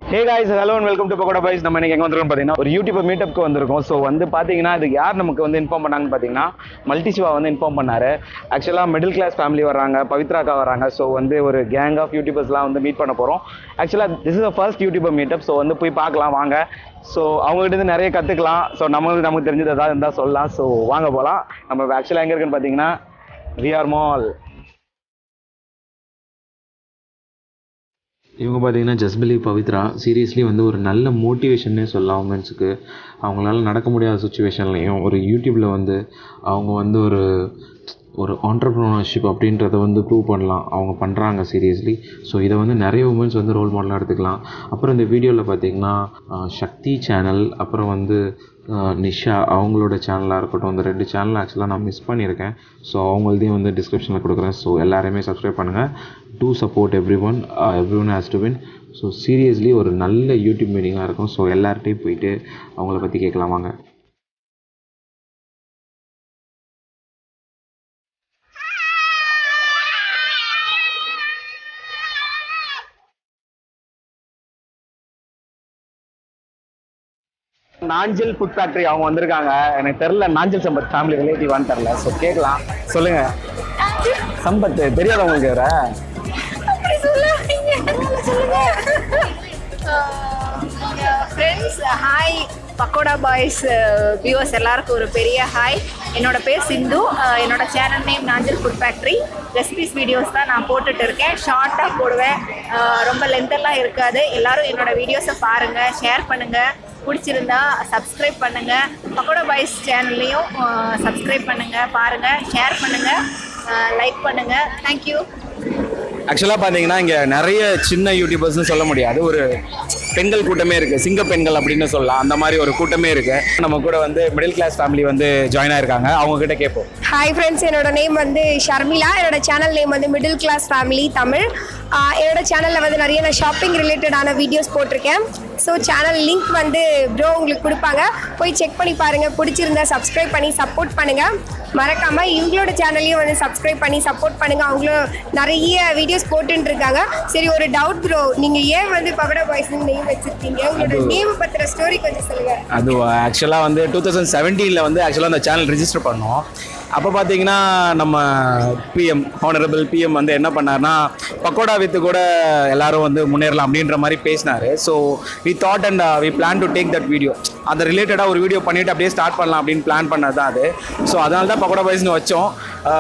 hey guys hello and welcome to Pakoda boys நம்ம இன்னைக்கு எங்க வந்திருக்கோம் பார்த்தீங்கன்னா ஒரு யூடியூப் மீட்டப்க்கு வந்திருக்கோம் ஸோ வந்து பார்த்தீங்கன்னா இது யார் நமக்கு வந்து இன்ஃபார்ம் பண்ணாங்கன்னு பார்த்தீங்கன்னா மல்டி சிவா வந்து இன்ஃபார்ம் பண்ணாரு ஆக்சுவலாக மிடில் கிளாஸ் ஃபேமிலி வராங்க பவித்ராக்கா வராங்க ஸோ வந்து ஒரு கேங் ஆஃப் யூடியூபர்ஸ்லாம் வந்து மீட் பண்ண போகிறோம் ஆக்சுவலாக this is a first YouTuber meetup so வந்து போய் பார்க்கலாம் வாங்க ஸோ அவங்ககிட்ட இருந்து நிறைய கற்றுக்கலாம் ஸோ நம்மளுக்கு நமக்கு தெரிஞ்சது ஏதாவது இருந்தால் சொல்லலாம் ஸோ வாங்க போகலாம் நம்ம ஆக்சுவலாக எங்கே இருக்குன்னு பார்த்தீங்கன்னா விஆர் மால் இவங்க பார்த்தீங்கன்னா ஜஸ்பிலி பவித்ரா சீரியஸ்லி வந்து ஒரு நல்ல மோட்டிவேஷன்னே சொல்லலாம் உமன்ஸுக்கு அவங்களால நடக்க முடியாத சுச்சுவேஷன்லையும் ஒரு யூடியூப்பில் வந்து அவங்க வந்து ஒரு ஒரு ஆண்டர்ப்ரனர்ஷிப் அப்படின்றத வந்து ப்ரூவ் பண்ணலாம் அவங்க பண்ணுறாங்க சீரியஸ்லி ஸோ இதை வந்து நிறைய உமன்ஸ் வந்து ரோல் மாடலாக எடுத்துக்கலாம் அப்புறம் இந்த வீடியோவில் பார்த்தீங்கன்னா ஆஹ், சக்தி சேனல் அப்புறம் வந்து ஆஹ், நிஷா அவங்களோட சேனலாக இருக்கட்டும் இந்த ரெண்டு சேனல் ஆக்சுவலாக நான் மிஸ் பண்ணியிருக்கேன் ஸோ அவங்களதையும் வந்து டிஸ்கிரிப்ஷனில் கொடுக்குறேன் ஸோ எல்லாருமே சப்ஸ்கிரைப் பண்ணுங்கள் to support every one every one has to win so seriously ஒரு நல்ல யூடியூப் மீட்டிங்காக இருக்கும் ஸோ எல்லார்ட்டையும் போயிட்டு அவங்கள பற்றி கேட்கலாம் வாங்க நாஞ்சல் ஃபுட் ஃபேக்டரி அவங்க வந்திருக்காங்க எனக்கு தெரில நாஞ்சல் சம்பத் ஃபேமிலி ரிலேட்டிவான்னு தெரில ஸோ கேட்கலாம் சொல்லுங்க சம்பத் தெரியாத உங்களுக்கு வேற friends hi Pakoda boys viewers எல்லாருக்கும் ஒரு பெரிய ஹாய் என்னோட பேர் சிந்து அஹ், என்னோட channel name Nanjil food factory recipes videos தான் நான் போட்டுட்டு இருக்கேன் ஷார்ட்டாக போடுவேன் அஹ், ரொம்ப லென்த்தெல்லாம் இருக்காது எல்லாரும் என்னோட வீடியோஸை பாருங்கள் ஷேர் பண்ணுங்கள் பிடிச்சிருந்தா சப்ஸ்கிரைப் பண்ணுங்கள் பக்கோடா பாய்ஸ் சேனல்லையும் சப்ஸ்கிரைப் பண்ணுங்கள் பாருங்கள் ஷேர் பண்ணுங்கள் லைக் பண்ணுங்கள் தேங்க்யூ ஆக்சுவலாக பார்த்தீங்கன்னா இங்கே நிறைய சின்ன யூடியூபர்ஸ்னு சொல்ல முடியாது ஒரு பெண்கள் கூட்டமே இருக்குது சிங்க பெண்கள் அப்படின்னு சொல்லலாம் அந்த மாதிரி ஒரு கூட்டமே இருக்குது நம்ம கூட வந்து மிடில் கிளாஸ் ஃபேமிலி வந்து ஜாயின் ஆயிருக்காங்க அவங்க கிட்ட கேட்போம் ஹாய் ஃப்ரெண்ட்ஸ் என்னோட நேம் வந்து ஷர்மிளா என்னோட சேனல் நேம் வந்து middle class family Tamil ah என்னோட சேனலில் வந்து நிறைய நான் ஷாப்பிங் ரிலேட்டடான வீடியோஸ் போட்டிருக்கேன் ஸோ சேனல் லிங்க் வந்து ப்ரோ உங்களுக்கு கொடுப்பாங்க போய் செக் பண்ணி பாருங்கள் பிடிச்சிருந்தா சப்ஸ்கிரைப் பண்ணி சப்போர்ட் பண்ணுங்கள் மறக்காமல் இவங்களோட சேனல்லையும் வந்து சப்ஸ்கிரைப் பண்ணி சப்போர்ட் பண்ணுங்கள் அவங்களும் நிறைய வீடியோஸ் போட்டுட்டு இருக்காங்க சரி ஒரு டவுட் ப்ரோ நீங்கள் ஏன் வந்து பகடா பாய்ஸ் நேம் வச்சுருக்கீங்க உங்களோட நேம் பற்றின ஸ்டோரி கொஞ்சம் சொல்லுங்கள் அது ஆக்சுவலாக வந்து டூ தௌசண்ட் செவன்டீனில் வந்து ஆக்சுவலாக அந்த சேனல் ரிஜிஸ்டர் பண்ணோம் அப்போ பார்த்தீங்கன்னா நம்ம பிஎம் ஹானரபிள் பிஎம் வந்து என்ன பண்ணார்னா பக்கோடா வித்து கூட எல்லாரும் வந்து முன்னேறலாம் அப்படின்ற மாதிரி பேசினார் so we thought and we plan to take that video அது ரிலேட்டடாக ஒரு வீடியோ பண்ணிவிட்டு அப்படியே ஸ்டார்ட் பண்ணலாம் அப்படின்னு பிளான் பண்ணது தான் அது ஸோ அதனால தான் பக்கோடா பாய்ஸ்னு வச்சோம்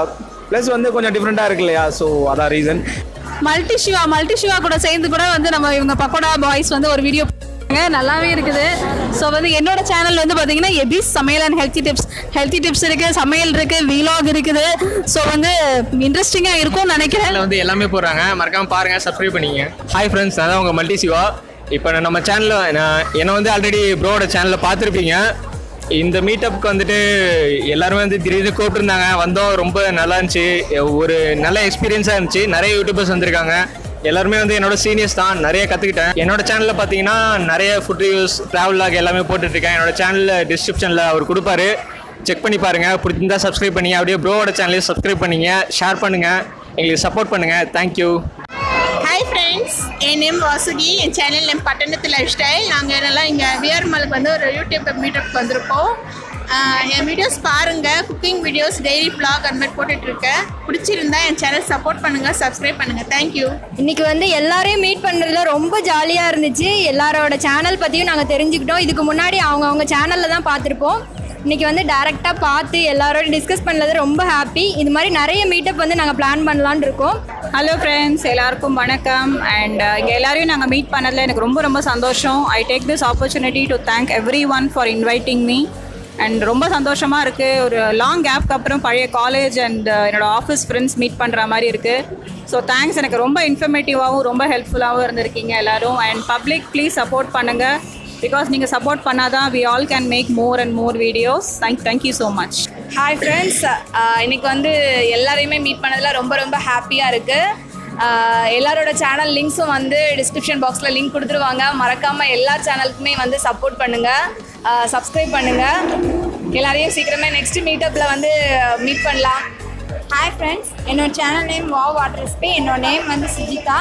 ப்ளஸ் வந்து கொஞ்சம் டிஃப்ரெண்ட்டாக இருக்கு இல்லையா ஸோ அதான் reason multi Siva multi Siva கூட சேர்ந்து கூட வந்து நம்ம இவங்க பக்கோடா பாய்ஸ் வந்து ஒரு வீடியோ நல்லாவே இருக்குது ஸோ வந்து என்னோட சேனல் வந்து பார்த்தீங்கன்னா எபிஸ் சமையல் and healthy tips healthy tips இருக்குது சமையல் இருக்குது வீலாக் இருக்குது ஸோ வந்து இன்ட்ரெஸ்டிங்காக இருக்கும்னு நினைக்கிறேன் சேனல்ல வந்து எல்லாமே போடுறாங்க மறக்காம பாருங்க சப்ஸ்கிரைப் பண்ணிங்க ஹாய் ஃப்ரெண்ட்ஸ் நான் தான் உங்க மல்டி சிவா இப்போ நம்ம சேனலில் நான் என்னை வந்து ஆல்ரெடி ப்ரோட சேனலில் பார்த்துருப்பீங்க இந்த மீட்டப்புக்கு வந்துட்டு எல்லாருமே வந்து திடீர்னு கூப்பிட்டுருந்தாங்க வந்தோம் ரொம்ப நல்லா இருந்துச்சு ஒரு நல்ல எக்ஸ்பீரியன்ஸாக இருந்துச்சு நிறைய யூடியூபர்ஸ் வந்திருக்காங்க எல்லாருமே வந்து என்னோட சீனியர்ஸ் தான் நிறைய கற்றுக்கிட்டேன் என்னோட சேனலில் பார்த்தீங்கன்னா நிறைய ஃபுட் ரிவ்யூஸ் ட்ராவல் லாக் எல்லாமே போட்டுட்ருக்கேன் என்னோட சேனலில் டிஸ்கிரிப்ஷனில் அவர் கொடுப்பாரு செக் பண்ணி பாருங்க பிடிச்சிருந்தா சப்ஸ்கிரைப் பண்ணி அப்படியே ப்ரோவோட சேனலையும் சப்ஸ்கிரைப் பண்ணீங்க ஷேர் பண்ணுங்க எங்களுக்கு சப்போர்ட் பண்ணுங்க தேங்க்யூ ஹாய் ஃப்ரெண்ட்ஸ் என் நேம் வாசுகி என் சேனல் நேம் பட்டணத்து லைஃப் ஸ்டைல் நாங்கள் எல்லாம் இங்கே வியர்மலுக்கு வந்து ஒரு யூடியூப் மீட்டப் வந்திருக்கோம் ஆஹ் என் வீடியோஸ் பாருங்கள் குக்கிங் வீடியோஸ் டெய்லி vlog அந்த மாதிரி போட்டுட்ருக்கேன் பிடிச்சிருந்தா என் சேனல் சப்போர்ட் பண்ணுங்கள் சப்ஸ்கிரைப் பண்ணுங்கள் தேங்க்யூ இன்னைக்கு வந்து எல்லாரையும் மீட் பண்ணுறதுல ரொம்ப ஜாலியாக இருந்துச்சு எல்லாரோட சேனல் பற்றியும் நாங்கள் தெரிஞ்சுக்கிட்டோம் இதுக்கு முன்னாடி அவங்க அவங்க சேனலில் தான் பார்த்துருப்போம் இன்னைக்கு வந்து டேரெக்டாக பார்த்து எல்லாரோட டிஸ்கஸ் பண்ணது ரொம்ப ஹாப்பி இது மாதிரி நிறைய மீட்டப் வந்து நாங்கள் பிளான் பண்ணலான்னு இருக்கோம் ஹலோ ஃப்ரெண்ட்ஸ் எல்லாருக்கும் வணக்கம் அண்ட் இங்கே எல்லாரையும் நாங்கள் மீட் பண்ணதில் எனக்கு ரொம்ப ரொம்ப சந்தோஷம் I take this opportunity to thank every one for inviting me and ரொம்ப சந்தோஷமாக இருக்குது ஒரு லாங் கேப்க்கு அப்புறம் பழைய காலேஜ் அண்ட் என்னோட ஆஃபீஸ் ஃப்ரெண்ட்ஸ் மீட் பண்ணுற மாதிரி இருக்குது ஸோ தேங்க்ஸ் எனக்கு ரொம்ப இன்ஃபர்மேட்டிவாகவும் ரொம்ப ஹெல்ப்ஃபுல்லாகவும் இருந்திருக்கீங்க எல்லாரும் அண்ட் பப்ளிக் ப்ளீஸ் சப்போர்ட் பண்ணுங்கள் பிகாஸ் நீங்கள் சப்போர்ட் பண்ணால் தான் we all can make more and more videos thank thank you so much hi friends இன்னைக்கு வந்து எல்லாரையுமே மீட் பண்ணதில் ரொம்ப ரொம்ப ஹாப்பியாக இருக்குது எல்லாரோட சேனல் லிங்க்ஸும் வந்து டிஸ்கிரிப்ஷன் பாக்ஸில் லிங்க் கொடுத்துருவாங்க மறக்காமல் எல்லா சேனலுக்குமே வந்து சப்போர்ட் பண்ணுங்கள் சப்ஸ்கிரைப் பண்ணுங்கள் எல்லாரையும் சீக்கிரமே நெக்ஸ்ட் மீட்டப்பில் வந்து மீட் பண்ணலாம் ஹாய் ஃப்ரெண்ட்ஸ் என்னோட சேனல் நேம் வா வாட்டர் ரெசிபி என்னோட நேம் வந்து சுஜிதா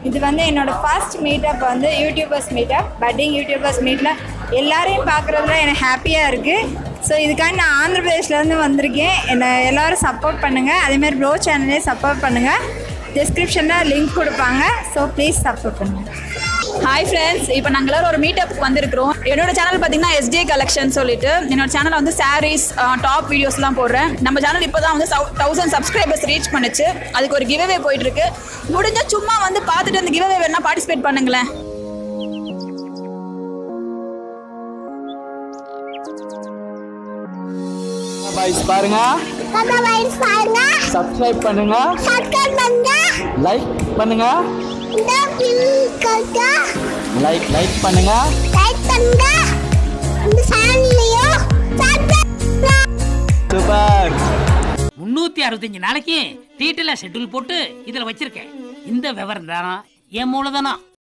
இது வந்து என்னோட ஃபர்ஸ்ட் மீட்டப் வந்து யூடியூபர்ஸ் மீட்டப் பட்டிங் யூடியூபர்ஸ் மீட்டில் எல்லாரையும் பார்க்குறதுல எனக்கு ஹாப்பியாக இருக்குது ஸோ இதுக்காண்டி நான் ஆந்திர பிரதேஷ்லேருந்து வந்திருக்கேன் என்னை எல்லோரும் சப்போர்ட் பண்ணுங்கள் அதேமாதிரி ப்ரோ சேனலே சப்போர்ட் பண்ணுங்கள் டிஸ்கிரிப்ஷனில் லிங்க் கொடுப்பாங்க ஸோ ப்ளீஸ் சப்போர்ட் பண்ணுங்கள் ஹாய் ஃப்ரெண்ட்ஸ் இப்போ நாங்கள் எல்லாரும் ஒரு மீட்டப் வந்திருக்கிறோம் என்னோட சேனல் பார்த்தீங்கன்னா எஸ்ஜே கலெக்ஷன் சொல்லிட்டு என்னோட சேனல் வந்து சாரீஸ் டாப் வீடியோஸ்லாம் போடுறேன் நம்ம சேனல் இப்போ தான் வந்து தௌசண்ட் சப்ஸ்கிரைபர்ஸ் ரீச் பண்ணுச்சு அதுக்கு ஒரு கிவ்அவே போயிட்டு இருக்கு முடிஞ்சா சும்மா வந்து பார்த்துட்டு அந்த கிவ்அவே வேணா பார்ட்டிசிபேட் பண்ணுங்களேன் பாய்ஸ் பாருங்க சப்ஸ்கிரைப் பண்ணுங்க லைக் பண்ணுங்க லைக் லைக் பண்ணுங்க சூப்பர் முன்னூத்தி அறுபத்தஞ்சு நாளைக்கு டீட்டெயிலாக ஷெட்யூல் போட்டு இதில் வச்சிருக்கேன் இந்த விவரம் தானா என் மூலதனம்